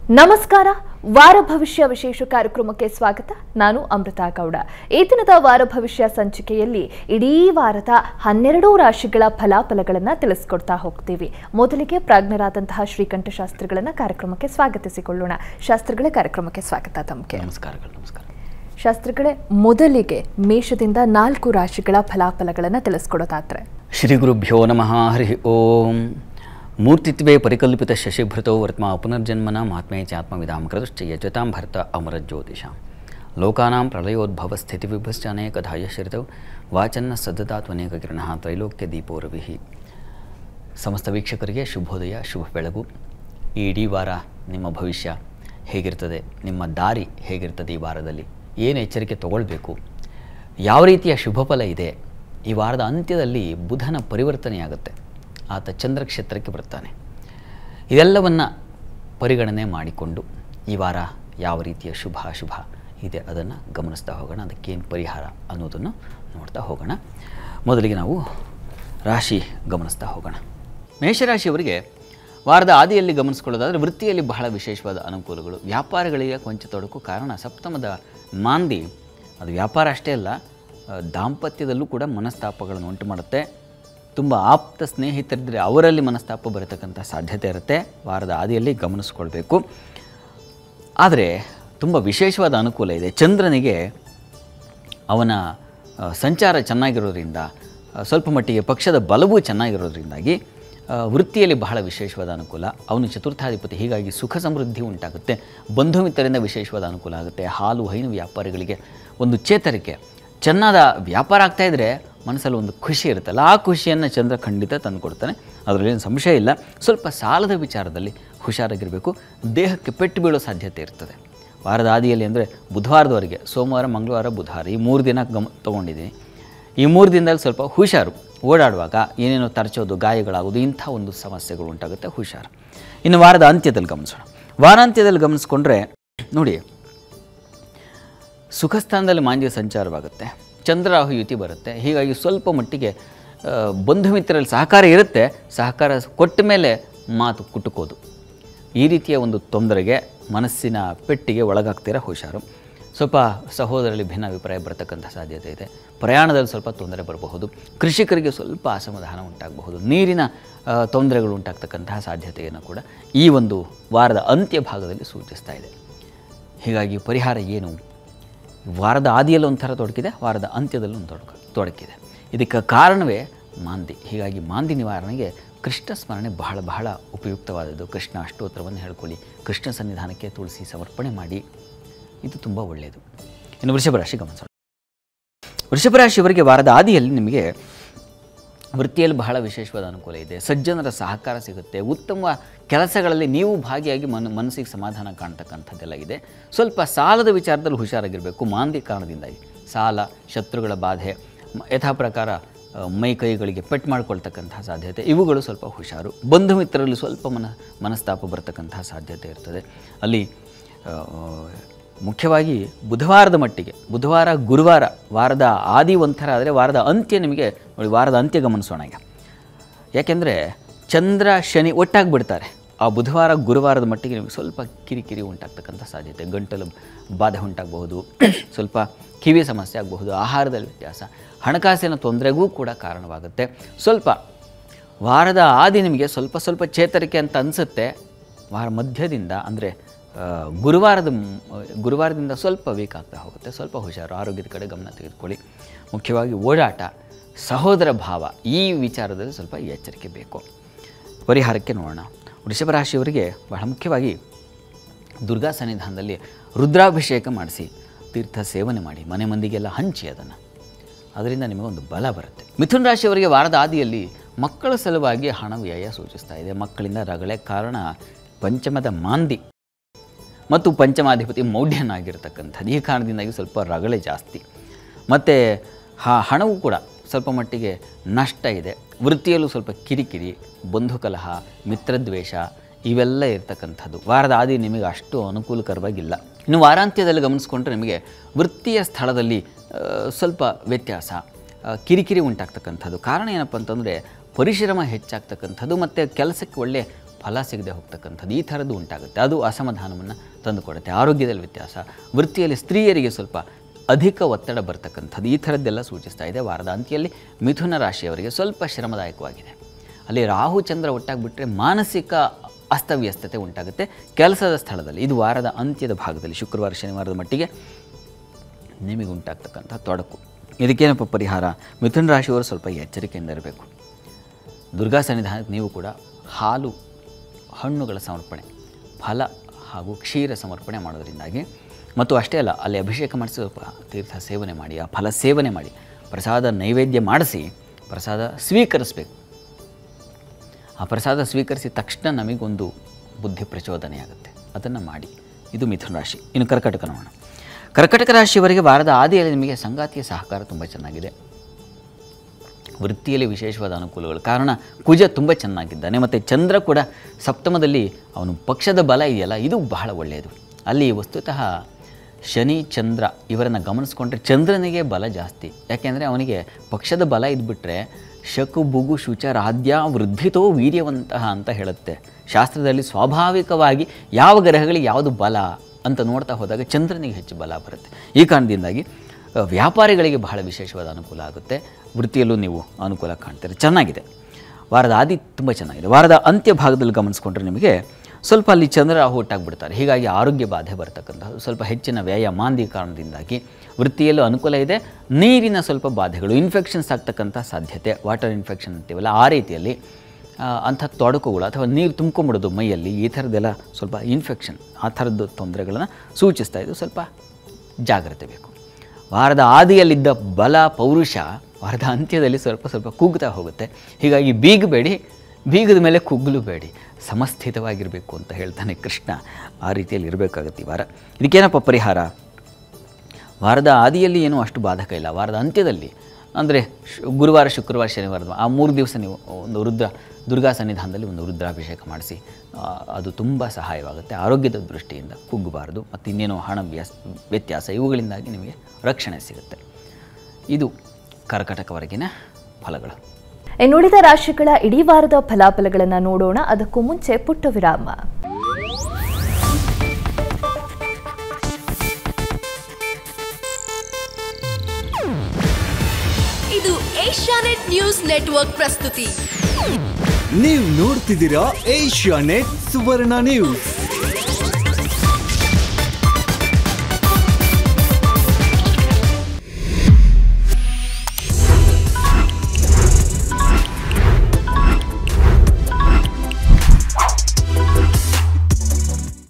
ನಮಸ್ಕಾರ ವಾರ ಭವಿಷ್ಯ ವಿಶೇಷ ಕಾರ್ಯಕ್ರಮಕ್ಕೆ ಸ್ವಾಗತ ನಾನು ಅಮೃತ ಗೌಡ ಈ ದಿನದ ವಾರ ಭವಿಷ್ಯ ಸಂಚಿಕೆಯಲ್ಲಿ ಇಡೀ ವಾರದ ಹನ್ನೆರಡು ರಾಶಿಗಳ ಫಲಾಫಲಗಳನ್ನು ತಿಳಿಸ್ಕೊಡ್ತಾ ಹೋಗ್ತೀವಿ ಮೊದಲಿಗೆ ಪ್ರಾಜ್ಞರಾದಂತಹ ಶ್ರೀಕಂಠ ಶಾಸ್ತ್ರಿಗಳನ್ನ ಕಾರ್ಯಕ್ರಮಕ್ಕೆ ಸ್ವಾಗತಿಸಿಕೊಳ್ಳೋಣ ಶಾಸ್ತ್ರಿಗಳೇ ಕಾರ್ಯಕ್ರಮಕ್ಕೆ ಸ್ವಾಗತ ತಮಗೆ ನಮಸ್ಕಾರಗಳು ನಮಸ್ಕಾರ ಶಾಸ್ತ್ರಿಗಳೇ ಮೊದಲಿಗೆ ಮೇಷದಿಂದ ನಾಲ್ಕು ರಾಶಿಗಳ ಫಲಾಫಲಗಳನ್ನು ತಿಳಿಸ್ಕೊಡೋದಾದ್ರೆ ಶ್ರೀ ಗುರುಭ್ಯೋ ನಮಃ ಹರಿ ಓಂ ಮೂರ್ತಿತ್ವೇ ಪರಿಕಲ್ಪಿತ ಶಶಿಭೃತೋ ವರ್ತ್ಮ ಪುನರ್ಜನ್ಮನ ಮಹಾತ್ಮೇ ಚಾತ್ಮವಿಧಾಂ ಕೃತಶ್ಚ ಯಜತಾಂ ಭರತ ಅಮರ ಜ್ಯೋತಿಷಾಂ ಲೋಕಾನಾಂ ಪ್ರಳಯೋದ್ಭವ ಸ್ಥಿತಿ ವಿಭಶ್ಚ ಅನೇಕಧಾ ಯಶ್ರಿತೌ ವಾಚನ್ನ ಸದ್ದತಾತ್ವನೇಕ ಕಿರಣಃ ತ್ರೈಲೋಕ್ಯ ದೀಪೋ ರವಿಃ ಸಮಸ್ತ ವೀಕ್ಷಕರಿಗೆ ಶುಭೋದಯ ಶುಭ ಬೆಳಗು ಈ ಇಡೀ ವಾರ ನಿಮ್ಮ ಭವಿಷ್ಯ ಹೇಗಿರ್ತದೆ ನಿಮ್ಮ ದಾರಿ ಹೇಗಿರ್ತದೆ ಈ ವಾರದಲ್ಲಿ ಏನು ಎಚ್ಚರಿಕೆ ತಗೊಳ್ಬೇಕು ಯಾವ ರೀತಿಯ ಶುಭ ಫಲ ಇದೆ ಈ ವಾರದ ಅಂತ್ಯದಲ್ಲಿ ಬುಧನ ಪರಿವರ್ತನೆಯಾಗುತ್ತೆ ಆತ ಚಂದ್ರಕ್ಷೇತ್ರಕ್ಕೆ ಬರ್ತಾನೆ ಇದೆಲ್ಲವನ್ನು ಪರಿಗಣನೆ ಮಾಡಿಕೊಂಡು ಈ ವಾರ ಯಾವ ರೀತಿಯ ಶುಭ ಅಶುಭ ಇದೆ ಅದನ್ನು ಗಮನಿಸ್ತಾ ಹೋಗೋಣ ಅದಕ್ಕೇನು ಪರಿಹಾರ ಅನ್ನೋದನ್ನು ನೋಡ್ತಾ ಹೋಗೋಣ ಮೊದಲಿಗೆ ನಾವು ರಾಶಿ ಗಮನಿಸ್ತಾ ಹೋಗೋಣ ಮೇಷರಾಶಿಯವರಿಗೆ ವಾರದ ಆದಿಯಲ್ಲಿ ಗಮನಿಸ್ಕೊಳ್ಳೋದಾದರೆ ವೃತ್ತಿಯಲ್ಲಿ ಬಹಳ ವಿಶೇಷವಾದ ಅನುಕೂಲಗಳು ವ್ಯಾಪಾರಗಳಿಗೆ ಕೊಂಚ ತೊಡಕು ಕಾರಣ ಸಪ್ತಮದ ಮಾಂದಿ ಅದು ವ್ಯಾಪಾರ ಅಷ್ಟೇ ಅಲ್ಲ ಆ, ದಾಂಪತ್ಯದಲ್ಲೂ ಕೂಡ ಮನಸ್ತಾಪಗಳನ್ನು ಉಂಟು ಮಾಡುತ್ತೆ ತುಂಬ ಆಪ್ತ ಸ್ನೇಹಿತರಿದ್ದರೆ ಅವರಲ್ಲಿ ಮನಸ್ತಾಪ ಬರತಕ್ಕಂಥ ಸಾಧ್ಯತೆ ಇರುತ್ತೆ ವಾರದ ಆದಿಯಲ್ಲಿ ಗಮನಿಸ್ಕೊಳ್ಬೇಕು ಆದರೆ ತುಂಬ ವಿಶೇಷವಾದ ಅನುಕೂಲ ಇದೆ ಚಂದ್ರನಿಗೆ ಅವನ ಆ, ಸಂಚಾರ ಚೆನ್ನಾಗಿರೋದ್ರಿಂದ ಆ, ಸ್ವಲ್ಪ ಮಟ್ಟಿಗೆ ಪಕ್ಷದ ಬಲವೂ ಚೆನ್ನಾಗಿರೋದ್ರಿಂದಾಗಿ ಆ, ವೃತ್ತಿಯಲ್ಲಿ ಬಹಳ ವಿಶೇಷವಾದ ಅನುಕೂಲ ಅವನು ಚತುರ್ಥಾಧಿಪತಿ ಹೀಗಾಗಿ ಸುಖ ಸಮೃದ್ಧಿ ಉಂಟಾಗುತ್ತೆ ಬಂಧು ಮಿತ್ರರಿಂದ ವಿಶೇಷವಾದ ಅನುಕೂಲ ಆಗುತ್ತೆ ಹಾಲು ಹೈನು ವ್ಯಾಪಾರಿಗಳಿಗೆ ಒಂದು ಚೇತರಿಕೆ ಚೆನ್ನಾದ ವ್ಯಾಪಾರ ಆಗ್ತಾ ಇದ್ದರೆ ಮನಸ್ಸಲ್ಲಿ ಒಂದು ಖುಷಿ ಇರುತ್ತಲ್ಲ ಆ ಖುಷಿಯನ್ನು ಚಂದ್ರ ಖಂಡಿತ ತಂದುಕೊಡ್ತಾನೆ ಅದರಲ್ಲೇನು ಸಂಶಯ ಇಲ್ಲ ಸ್ವಲ್ಪ ಸಾಲದ ವಿಚಾರದಲ್ಲಿ ಹುಷಾರಾಗಿರಬೇಕು ದೇಹಕ್ಕೆ ಪೆಟ್ಟು ಬೀಳೋ ಸಾಧ್ಯತೆ ಇರ್ತದೆ ವಾರದ ಆದಿಯಲ್ಲಿ ಅಂದರೆ ಬುಧವಾರದವರೆಗೆ ಸೋಮವಾರ ಮಂಗಳವಾರ ಬುಧವಾರ ಈ ಮೂರು ದಿನ ಗಮ ತೊಗೊಂಡಿದ್ದೀನಿ ಈ ಮೂರು ದಿನದಲ್ಲಿ ಸ್ವಲ್ಪ ಹುಷಾರು ಓಡಾಡುವಾಗ ಏನೇನೋ ತರಚೋದು ಗಾಯಗಳಾಗೋದು ಇಂಥ ಒಂದು ಸಮಸ್ಯೆಗಳು ಉಂಟಾಗುತ್ತೆ ಹುಷಾರು ಇನ್ನು ವಾರದ ಅಂತ್ಯದಲ್ಲಿ ಗಮನಿಸೋಣ ವಾರಾಂತ್ಯದಲ್ಲಿ ಗಮನಿಸ್ಕೊಂಡ್ರೆ ನೋಡಿ ಸುಖಸ್ಥಾನದಲ್ಲಿ ಮಾಂದ್ಯ ಸಂಚಾರವಾಗುತ್ತೆ ಚಂದ್ರರಾಹು ಯುತಿ ಬರುತ್ತೆ ಹೀಗಾಗಿ ಸ್ವಲ್ಪ ಮಟ್ಟಿಗೆ ಆ, ಬಂಧು ಮಿತ್ರರಲ್ಲಿ ಸಹಕಾರ ಇರುತ್ತೆ ಸಹಕಾರ ಕೊಟ್ಟ ಮೇಲೆ ಮಾತು ಕುಟುಕೋದು ಈ ರೀತಿಯ ಒಂದು ತೊಂದರೆಗೆ ಮನಸ್ಸಿನ ಪೆಟ್ಟಿಗೆ ಒಳಗಾಗ್ತೀರ ಹುಷಾರು ಸ್ವಲ್ಪ ಸಹೋದರಲ್ಲಿ ಭಿನ್ನಾಭಿಪ್ರಾಯ ಬರತಕ್ಕಂಥ ಸಾಧ್ಯತೆ ಇದೆ ಪ್ರಯಾಣದಲ್ಲಿ ಸ್ವಲ್ಪ ತೊಂದರೆ ಬರಬಹುದು ಕೃಷಿಕರಿಗೆ ಸ್ವಲ್ಪ ಅಸಮಾಧಾನ ಉಂಟಾಗಬಹುದು ನೀರಿನ ಆ, ತೊಂದರೆಗಳು ಉಂಟಾಗ್ತಕ್ಕಂತಹ ಸಾಧ್ಯತೆಯನ್ನು ಕೂಡ ಈ ಒಂದು ವಾರದ ಅಂತ್ಯ ಭಾಗದಲ್ಲಿ ಸೂಚಿಸ್ತಾ ಇದೆ ಹೀಗಾಗಿ ಪರಿಹಾರ ಏನು ವಾರದ ಆದಿಯಲ್ಲಿ ಒಂಥರ ತೊಡಕಿದೆ ವಾರದ ಅಂತ್ಯದಲ್ಲೂ ಒಂದು ತೊಡಕ ತೊಡಕಿದೆ ಇದಕ್ಕೆ ಕಾರಣವೇ ಮಾಂದಿ ಹೀಗಾಗಿ ಮಾಂದಿ ನಿವಾರಣೆಗೆ ಕೃಷ್ಣ ಸ್ಮರಣೆ ಬಹಳ ಬಹಳ ಉಪಯುಕ್ತವಾದದ್ದು ಕೃಷ್ಣ ಅಷ್ಟೋತ್ತರವನ್ನು ಹೇಳ್ಕೊಳ್ಳಿ ಕೃಷ್ಣ ಸನ್ನಿಧಾನಕ್ಕೆ ತುಳಸಿ ಸಮರ್ಪಣೆ ಮಾಡಿ ಇದು ತುಂಬ ಒಳ್ಳೆಯದು ಇನ್ನು ವೃಷಭ ರಾಶಿ ಗಮನಿಸೋಣ ವೃಷಭ ರಾಶಿಯವರಿಗೆ ವಾರದ ಆದಿಯಲ್ಲಿ ನಿಮಗೆ ವೃತ್ತಿಯಲ್ಲಿ ಬಹಳ ವಿಶೇಷವಾದ ಅನುಕೂಲ ಇದೆ ಸಜ್ಜನರ ಸಹಕಾರ ಸಿಗುತ್ತೆ ಉತ್ತಮ ಕೆಲಸಗಳಲ್ಲಿ ನೀವು ಭಾಗಿಯಾಗಿ ಮನ ಮನಸ್ಸಿಗೆ ಸಮಾಧಾನ ಕಾಣ್ತಕ್ಕಂಥದ್ದೆಲ್ಲ ಇದೆ ಸ್ವಲ್ಪ ಸಾಲದ ವಿಚಾರದಲ್ಲಿ ಹುಷಾರಾಗಿರಬೇಕು ಮಾಂದಿ ಕಾರಣದಿಂದಾಗಿ ಸಾಲ ಶತ್ರುಗಳ ಬಾಧೆ ಮ- ಯಥಾ ಪ್ರಕಾರ ಆ, ಮೈ ಕೈಗಳಿಗೆ ಪೆಟ್ಟು ಮಾಡ್ಕೊಳ್ತಕ್ಕಂತಹ ಸಾಧ್ಯತೆ ಇವುಗಳು ಸ್ವಲ್ಪ ಹುಷಾರು ಬಂಧು ಮಿತ್ರರಲ್ಲಿ ಸ್ವಲ್ಪ ಮನ ಮನಸ್ತಾಪ ಬರ್ತಕ್ಕಂತಹ ಸಾಧ್ಯತೆ ಇರ್ತದೆ ಅಲ್ಲಿ ಆ, ಮುಖ್ಯವಾಗಿ ಬುಧವಾರದ ಮಟ್ಟಿಗೆ ಬುಧವಾರ ಗುರುವಾರ ವಾರದ ಆದಿ ಒಂಥರ ಆದರೆ ವಾರದ ಅಂತ್ಯ ನಿಮಗೆ ನೋಡಿ ವಾರದ ಅಂತ್ಯ ಗಮನಿಸೋಣ ಈಗ ಯಾಕೆಂದರೆ ಚಂದ್ರ ಶನಿ ಒಟ್ಟಾಗಿ ಬಿಡ್ತಾರೆ ಆ ಬುಧವಾರ ಗುರುವಾರದ ಮಟ್ಟಿಗೆ ನಿಮಗೆ ಸ್ವಲ್ಪ ಕಿರಿಕಿರಿ ಉಂಟಾಗ್ತಕ್ಕಂಥ ಸಾಧ್ಯತೆ ಗಂಟಲು ಬಾಧೆ ಉಂಟಾಗಬಹುದು ಸ್ವಲ್ಪ ಕಿವಿ ಸಮಸ್ಯೆ ಆಗಬಹುದು ಆಹಾರದಲ್ಲಿ ವ್ಯತ್ಯಾಸ ಹಣಕಾಸಿನ ತೊಂದರೆಗೂ ಕೂಡ ಕಾರಣವಾಗುತ್ತೆ ಸ್ವಲ್ಪ ವಾರದ ಆದಿ ನಿಮಗೆ ಸ್ವಲ್ಪ ಸ್ವಲ್ಪ ಚೇತರಿಕೆ ಅಂತ ಅನಿಸುತ್ತೆ ವಾರ ಮಧ್ಯದಿಂದ ಅಂದರೆ ಗುರುವಾರದ ಮ್- ಗುರುವಾರದಿಂದ ಸ್ವಲ್ಪ ವೀಕ್ ಆಗ್ತಾ ಹೋಗುತ್ತೆ ಸ್ವಲ್ಪ ಹುಷಾರು ಆರೋಗ್ಯದ ಕಡೆ ಗಮನ ತೆಗೆದುಕೊಳ್ಳಿ ಮುಖ್ಯವಾಗಿ ಓಡಾಟ ಸಹೋದರ ಭಾವ ಈ ವಿಚಾರದಲ್ಲಿ ಸ್ವಲ್ಪ ಎಚ್ಚರಿಕೆ ಬೇಕು ಪರಿಹಾರಕ್ಕೆ ನೋಡೋಣ ವೃಷಭ ರಾಶಿಯವರಿಗೆ ಬಹಳ ಮುಖ್ಯವಾಗಿ ದುರ್ಗಾ ಸನ್ನಿಧಾನದಲ್ಲಿ ರುದ್ರಾಭಿಷೇಕ ಮಾಡಿಸಿ ತೀರ್ಥ ಸೇವನೆ ಮಾಡಿ ಮನೆ ಮಂದಿಗೆಲ್ಲ ಹಂಚಿ ಅದನ್ನು ಅದರಿಂದ ನಿಮಗೊಂದು ಬಲ ಬರುತ್ತೆ ಮಿಥುನ್ ರಾಶಿಯವರಿಗೆ ವಾರದ ಆದಿಯಲ್ಲಿ ಮಕ್ಕಳ ಸಲುವಾಗಿ ಹಣ ವ್ಯಯ ಸೂಚಿಸ್ತಾ ಇದೆ ಮಕ್ಕಳಿಂದ ರಗಳೆ ಕಾರಣ ಪಂಚಮದ ಮಾಂದಿ ಮತ್ತು ಪಂಚಮಾಧಿಪತಿ ಮೌಢ್ಯನಾಗಿರ್ತಕ್ಕಂಥದ್ದು ಈ ಕಾರಣದಿಂದಾಗಿ ಸ್ವಲ್ಪ ರಗಳೆ ಜಾಸ್ತಿ ಮತ್ತು ಹ ಹಣವೂ ಕೂಡ ಸ್ವಲ್ಪ ಮಟ್ಟಿಗೆ ನಷ್ಟ ಇದೆ ವೃತ್ತಿಯಲ್ಲೂ ಸ್ವಲ್ಪ ಕಿರಿಕಿರಿ ಬಂಧು ಕಲಹ ಮಿತ್ರದ್ವೇಷ ಇವೆಲ್ಲ ಇರ್ತಕ್ಕಂಥದ್ದು ವಾರದ ಆದಿ ನಿಮಗೆ ಅಷ್ಟು ಅನುಕೂಲಕರವಾಗಿಲ್ಲ ಇನ್ನು ವಾರಾಂತ್ಯದಲ್ಲಿ ಗಮನಿಸ್ಕೊಂಡ್ರೆ ನಿಮಗೆ ವೃತ್ತಿಯ ಸ್ಥಳದಲ್ಲಿ ಆ, ಸ್ವಲ್ಪ ವ್ಯತ್ಯಾಸ ಆ, ಕಿರಿಕಿರಿ ಉಂಟಾಗ್ತಕ್ಕಂಥದ್ದು ಕಾರಣ ಏನಪ್ಪ ಅಂತಂದರೆ ಪರಿಶ್ರಮ ಹೆಚ್ಚಾಗ್ತಕ್ಕಂಥದ್ದು ಮತ್ತು ಕೆಲಸಕ್ಕೆ ಒಳ್ಳೆಯ ಫಲ ಸಿಗದೆ ಹೋಗ್ತಕ್ಕಂಥದ್ದು ಈ ಥರದ್ದು ಉಂಟಾಗುತ್ತೆ ಅದು ಅಸಮಾಧಾನವನ್ನು ತಂದುಕೊಡುತ್ತೆ ಆರೋಗ್ಯದಲ್ಲಿ ವ್ಯತ್ಯಾಸ ವೃತ್ತಿಯಲ್ಲಿ ಸ್ತ್ರೀಯರಿಗೆ ಸ್ವಲ್ಪ ಅಧಿಕ ಒತ್ತಡ ಬರ್ತಕ್ಕಂಥದ್ದು ಈ ಥರದ್ದೆಲ್ಲ ಸೂಚಿಸ್ತಾ ಇದೆ ವಾರದ ಅಂತ್ಯದಲ್ಲಿ ಮಿಥುನ ರಾಶಿಯವರಿಗೆ ಸ್ವಲ್ಪ ಶ್ರಮದಾಯಕವಾಗಿದೆ ಅಲ್ಲಿ ರಾಹು ಚಂದ್ರ ಒಟ್ಟಾಗಿಬಿಟ್ರೆ ಮಾನಸಿಕ ಅಸ್ತವ್ಯಸ್ತತೆ ಉಂಟಾಗುತ್ತೆ ಕೆಲಸದ ಸ್ಥಳದಲ್ಲಿ ಇದು ವಾರದ ಅಂತ್ಯದ ಭಾಗದಲ್ಲಿ ಶುಕ್ರವಾರ ಶನಿವಾರದ ಮಟ್ಟಿಗೆ ನಿಮಗೆ ಉಂಟಾಗ್ತಕ್ಕಂಥ ತೊಡಕು ಇದಕ್ಕೇನಪ್ಪ ಪರಿಹಾರ ಮಿಥುನ ರಾಶಿಯವರು ಸ್ವಲ್ಪ ಎಚ್ಚರಿಕೆಯಿಂದ ಇರಬೇಕು ದುರ್ಗಾ ಸನ್ನಿಧಾನಕ್ಕೆ ನೀವು ಕೂಡ ಹಾಲು ಹಣ್ಣುಗಳ ಸಮರ್ಪಣೆ ಫಲ ಹಾಗೂ ಕ್ಷೀರ ಸಮರ್ಪಣೆ ಮಾಡೋದ್ರಿಂದಾಗಿ ಮತ್ತು ಅಷ್ಟೇ ಅಲ್ಲ ಅಲ್ಲಿ ಅಭಿಷೇಕ ಮಾಡಿಸಿ ಸ್ವಲ್ಪ ತೀರ್ಥ ಸೇವನೆ ಮಾಡಿ ಆ ಫಲ ಸೇವನೆ ಮಾಡಿ ಪ್ರಸಾದ ನೈವೇದ್ಯ ಮಾಡಿಸಿ ಪ್ರಸಾದ ಸ್ವೀಕರಿಸಬೇಕು ಆ ಪ್ರಸಾದ ಸ್ವೀಕರಿಸಿದ ತಕ್ಷಣ ನಮಗೊಂದು ಬುದ್ಧಿ ಪ್ರಚೋದನೆಯಾಗುತ್ತೆ ಅದನ್ನು ಮಾಡಿ ಇದು ಮಿಥುನ ರಾಶಿ ಇನ್ನು ಕರ್ಕಟಕ ನೋಡೋಣ ಕರ್ಕಟಕ ರಾಶಿಯವರಿಗೆ ವಾರದ ಆದಿಯಲ್ಲಿ ನಿಮಗೆ ಸಂಗಾತಿಯ ಸಹಕಾರ ತುಂಬ ಚೆನ್ನಾಗಿದೆ ವೃತ್ತಿಯಲ್ಲಿ ವಿಶೇಷವಾದ ಅನುಕೂಲಗಳು ಕಾರಣ ಕುಜ ತುಂಬ ಚೆನ್ನಾಗಿದ್ದಾನೆ ಮತ್ತು ಚಂದ್ರ ಕೂಡ ಸಪ್ತಮದಲ್ಲಿ ಅವನು ಪಕ್ಷದ ಬಲ ಇದೆಯಲ್ಲ ಇದು ಬಹಳ ಒಳ್ಳೆಯದು ಅಲ್ಲಿ ವಸ್ತುತಃ ಶನಿ ಚಂದ್ರ ಇವರನ್ನು ಗಮನಿಸ್ಕೊಂಡ್ರೆ ಚಂದ್ರನಿಗೆ ಬಲ ಜಾಸ್ತಿ ಯಾಕೆಂದರೆ ಅವನಿಗೆ ಪಕ್ಷದ ಬಲ ಇದ್ಬಿಟ್ರೆ ಶಕು ಬುಗು ಶುಚ ರಾಧ್ಯ ವೃದ್ಧಿತೋ ವೀರ್ಯವಂತಹ ಅಂತ ಹೇಳುತ್ತೆ ಶಾಸ್ತ್ರದಲ್ಲಿ ಸ್ವಾಭಾವಿಕವಾಗಿ ಯಾವ ಗ್ರಹಗಳಿಗೆ ಯಾವುದು ಬಲ ಅಂತ ನೋಡ್ತಾ ಹೋದಾಗ ಚಂದ್ರನಿಗೆ ಹೆಚ್ಚು ಬಲ ಬರುತ್ತೆ ಈ ಕಾರಣದಿಂದಾಗಿ ಅ, ವ್ಯಾಪಾರಿಗಳಿಗೆ ಬಹಳ ವಿಶೇಷವಾದ ಅನುಕೂಲ ಆಗುತ್ತೆ ವೃತ್ತಿಯಲ್ಲೂ ನೀವು ಅನುಕೂಲ ಕಾಣ್ತೀರಿ ಚೆನ್ನಾಗಿದೆ ವಾರದ ಆದಿ ತುಂಬ ಚೆನ್ನಾಗಿದೆ ವಾರದ ಅಂತ್ಯ ಭಾಗದಲ್ಲಿ ಗಮನಿಸ್ಕೊಂಡ್ರೆ ನಿಮಗೆ ಸ್ವಲ್ಪ ಅಲ್ಲಿ ಚಂದ್ರ ರಾಹು ಒಟ್ಟಾಗ್ಬಿಡ್ತಾರೆ ಹೀಗಾಗಿ ಆರೋಗ್ಯ ಬಾಧೆ ಬರ್ತಕ್ಕಂಥದ್ದು ಸ್ವಲ್ಪ ಹೆಚ್ಚಿನ ವ್ಯಯ ಮಾಂದಿ ಕಾರಣದಿಂದಾಗಿ ವೃತ್ತಿಯಲ್ಲೂ ಅನುಕೂಲ ಇದೆ ನೀರಿನ ಸ್ವಲ್ಪ ಬಾಧೆಗಳು ಇನ್ಫೆಕ್ಷನ್ಸ್ ಆಗ್ತಕ್ಕಂಥ ಸಾಧ್ಯತೆ ವಾಟರ್ ಇನ್ಫೆಕ್ಷನ್ ಅಂತೀವಲ್ಲ ಆ ರೀತಿಯಲ್ಲಿ ಆ, ಅಂಥ ತೊಡಕುಗಳು ಅಥವಾ ನೀರು ತುಂಬ್ಕೊಂಬಿಡೋದು ಮೈಯಲ್ಲಿ ಈ ಥರದ್ದೆಲ್ಲ ಸ್ವಲ್ಪ ಇನ್ಫೆಕ್ಷನ್ ಆ ಥರದ್ದು ತೊಂದರೆಗಳನ್ನು ಸೂಚಿಸ್ತಾ ಇದು ಸ್ವಲ್ಪ ಜಾಗ್ರತೆ ಬೇಕು ವಾರದ ಆದಿಯಲ್ಲಿದ್ದ ಬಲ ಪೌರುಷ ವಾರದ ಅಂತ್ಯದಲ್ಲಿ ಸ್ವಲ್ಪ ಸ್ವಲ್ಪ ಕುಗ್ತಾ ಹೋಗುತ್ತೆ ಹೀಗಾಗಿ ಬೀಗಬೇಡಿ ಬೀಗದ ಮೇಲೆ ಕುಗ್ಗಲು ಬೇಡಿ ಸಮಸ್ಥಿತವಾಗಿರಬೇಕು ಅಂತ ಹೇಳ್ತಾನೆ ಕೃಷ್ಣ ಆ ರೀತಿಯಲ್ಲಿ ಇರಬೇಕಾಗತ್ತೆ ಈ ವಾರ ಇದಕ್ಕೇನಪ್ಪ ಪರಿಹಾರ ವಾರದ ಆದಿಯಲ್ಲಿ ಏನೂ ಅಷ್ಟು ಬಾಧಕ ಇಲ್ಲ ವಾರದ ಅಂತ್ಯದಲ್ಲಿ ಅಂದರೆ ಗುರುವಾರ ಶುಕ್ರವಾರ ಶನಿವಾರದ ಆ ಮೂರು ದಿವಸ ನೀವು ಒಂದು ರುದ್ರ ದುರ್ಗಾ ಸನ್ನಿಧಾನದಲ್ಲಿ ಒಂದು ರುದ್ರಾಭಿಷೇಕ ಮಾಡಿಸಿ ಆ, ಅದು ತುಂಬ ಸಹಾಯವಾಗುತ್ತೆ ಆರೋಗ್ಯದ ದೃಷ್ಟಿಯಿಂದ ಕುಗ್ಗಬಾರದು ಮತ್ತು ಇನ್ನೇನೋ ಹಣ ವ್ಯಾಸ ವ್ಯತ್ಯಾಸ ಇವುಗಳಿಂದಾಗಿ ನಿಮಗೆ ರಕ್ಷಣೆ ಸಿಗುತ್ತೆ ಇದು ಕರ್ಕಟಕವರೆಗಿನ ಫಲಗಳು ಇನ್ನುಳಿದ ರಾಶಿಗಳ ಇಡೀ ವಾರದ ಫಲಾಫಲಗಳನ್ನು ನೋಡೋಣ ಅದಕ್ಕೂ ಮುಂಚೆ ಪುಟ್ಟ ವಿರಾಮ ಇದು ಏಷ್ಯಾನೆಟ್ ನ್ಯೂಸ್ ನೆಟ್ವರ್ಕ್ ಪ್ರಸ್ತುತಿ ನೀವು ನೋಡ್ತಿದ್ದೀರಾ ಏಷ್ಯಾ ನೆಟ್ ಸುವರ್ಣ ನ್ಯೂಸ್